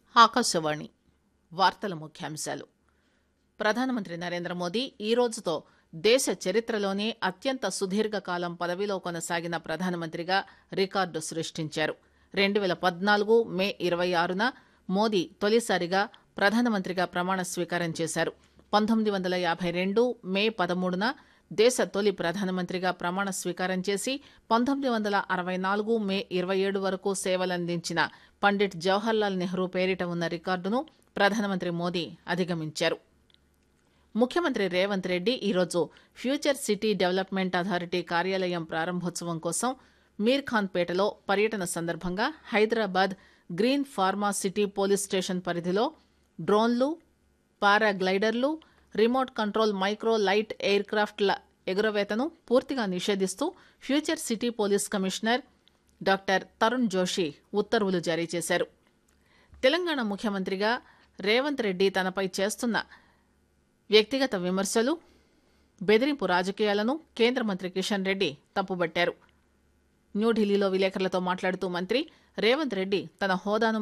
ఆకాశవాణి వార్తల ముఖ్యాంశాలు ప్రధానమంత్రి నరేంద్ర మోదీ ఈ రోజుతో దేశ చరిత్రలోనే అత్యంత సుదీర్ఘకాలం పదవిలో కొనసాగిన ప్రధానమంత్రిగా రికార్డు సృష్టించారు రెండు పేల పద్నాలుగు మే ఇరవై ఆరున మోదీ తొలిసారిగా ప్రధానమంత్రిగా ప్రమాణ స్వీకారం చేశారు పంతొమ్మిది వందల యాభై రెండు మే పదమూడున దేశ తొలి ప్రధానమంత్రిగా ప్రమాణ స్వీకారం చేసి పంతొమ్మిది వందల అరవై నాలుగు మే ఇరవై ఏడు వరకు సేవలందించిన పండిట్ జవహర్లాల్ నెహ్రూ పేరిట ఉన్న రికార్డును ప్రధానమంత్రి మోదీ అధిగమించారు ముఖ్యమంత్రి రేవంత్ రెడ్డి ఈరోజు ఫ్యూచర్ సిటీ డెవలప్మెంట్ అథారిటీ కార్యాలయం ప్రారంభోత్సవం కోసం మీర్ఖాన్ పేటలో పర్యటన సందర్భంగా Hyderabad green pharma city police station పరిధిలో డ్రోన్లు పారాగ్లైడర్లు remote control micro light air క్రాఫ్ట్ల ఎగురవేతను పూర్తిగా నిషేధిస్తూ future city police commissioner doctor Tarun Joshi ఉత్తర్వులు జారీ చేశారు తెలంగాణ ముఖ్యమంత్రిగా రేవంత్ రెడ్డి తనపై చేస్తున్న వ్యక్తిగత విమర్శలు బెదిరింపు రాజకీయాలను కేంద్ర మంత్రి కిషన్ రెడ్డి తప్పుబట్టారు న్యూఢిల్లీలో విలేకరులతో మాట్లాడుతూ మంత్రి రేవంత్ రెడ్డి తన హోదాను